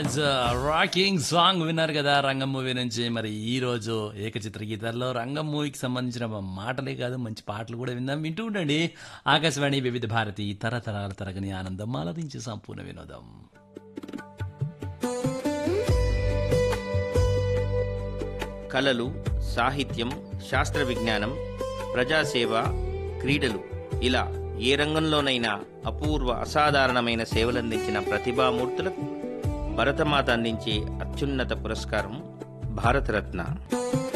nice rocking song విన్నారు కదా రంగం మూవీ నుంచి మరి ఈ రోజు ఏకచిత్ర గీతాల్లో రంగం మూవీకి సంబంధించిన మాటలే కాదు మంచి పాటలు కూడా విందాం వింటూ ఉండండి ఆకాశవాణి వివిధ భారతి తరతరాల తరగని ఆనందం ఆలదించే సంపూర్ణ వినోదం కళలు సాహిత్యం శాస్త్ర విజ్ఞానం ప్రజాసేవ క్రీడలు ఇలా ఏ రంగంలోనైనా అపూర్వ అసాధారణమైన సేవలందించిన ప్రతిభామూర్తులకు భరతమాత అందించే అత్యున్నత పురస్కారం భారతరత్న